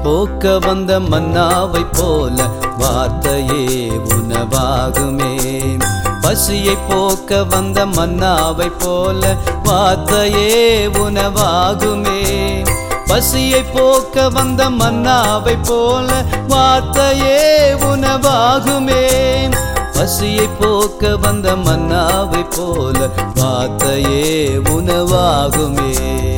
போக்க வந்த மன்னாவை போல வார்த்தையே உணவாகுமே பசியை போக்க வந்த மன்னாவை போல வார்த்தையே உணவாகுமே பசியை போக்க வந்த மன்னாவை போல வார்த்தையே உணவாகுமே பசியை போக்க வந்த மன்னாவை போல வார்த்தையே உணவாகுமே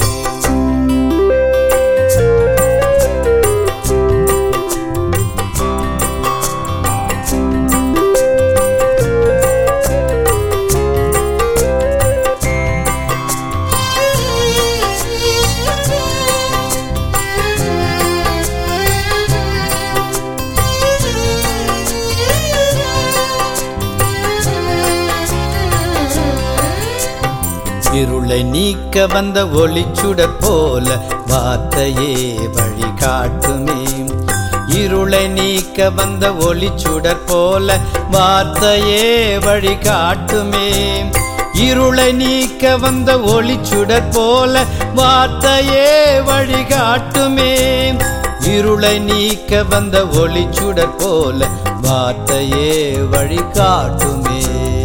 இருளை நீக்க வந்த ஒளிச்சுடர் போல வார்த்தையே வழிகாட்டுமே இருளை நீக்க வந்த ஒளிச்சுடர் போல வார்த்தையே வழிகாட்டுமே இருளை நீக்க வந்த ஒளிச்சுடர் போல வார்த்தையே வழிகாட்டுமே இருளை நீக்க வந்த ஒளிச்சுடர் போல வார்த்தையே வழிகாட்டுமே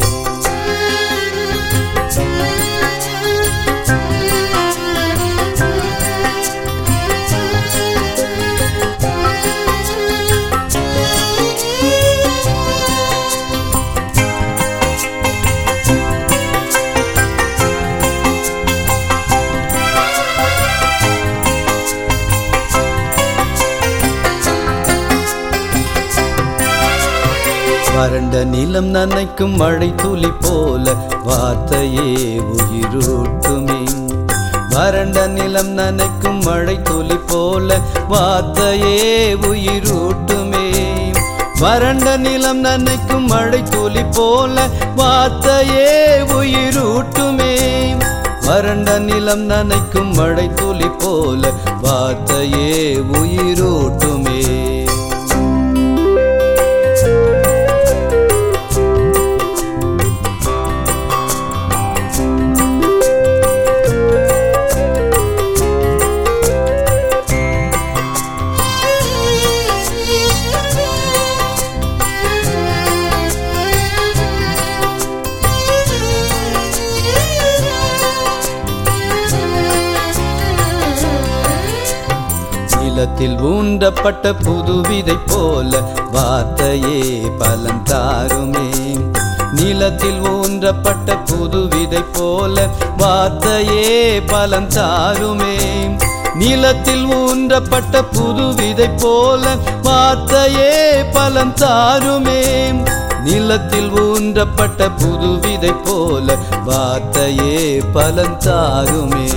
வறண்ட நிலம் நனைக்கும் மழை துளி போல வார்த்தையே உயிரூட்டுமே வறண்ட நிலம் நனைக்கும் மழை துளி போல வார்த்தையே உயிரூட்டுமே வறண்ட நிலம் நனைக்கும் மழை துளி போல வார்த்தையே உயிரூட்டுமே வறண்ட நிலம் நனைக்கும் மழை துளி போல வார்த்தையே உயிரூட்டுமே நிலத்தில் ஊன்றப்பட்ட புது விதை போல வார்த்தையே பலன் தாருமே நிலத்தில் ஊன்றப்பட்ட புது விதை போல வார்த்தையே பலன் தாருமே நிலத்தில் ஊன்றப்பட்ட புது விதை போல வார்த்தையே பலன் தாருமே நிலத்தில் ஊன்றப்பட்ட புது விதை போல வார்த்தையே பலன் தாருமே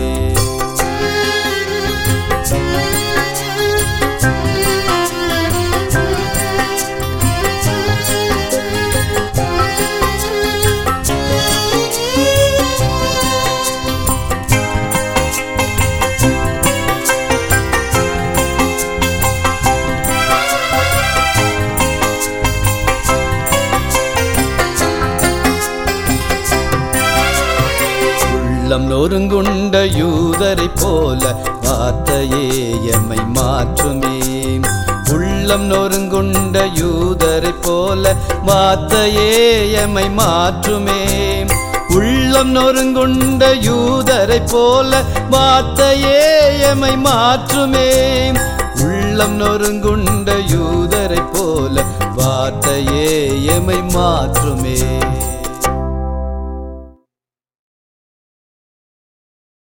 உள்ளம் நொறுங்குண்ட யூதரை போல வார்த்தையே எம்மை மாற்றுமே உள்ளம் நொறுங்குண்ட யூதரை போல வார்த்தையே எம்மை மாற்றுமே உள்ளம் நொறுங்குண்ட யூதரை போல வார்த்தையே எம்மை மாற்றுமே உள்ளம் நொறுங்குண்ட யூதரை போல வார்த்தையே எம்மை மாற்றுமே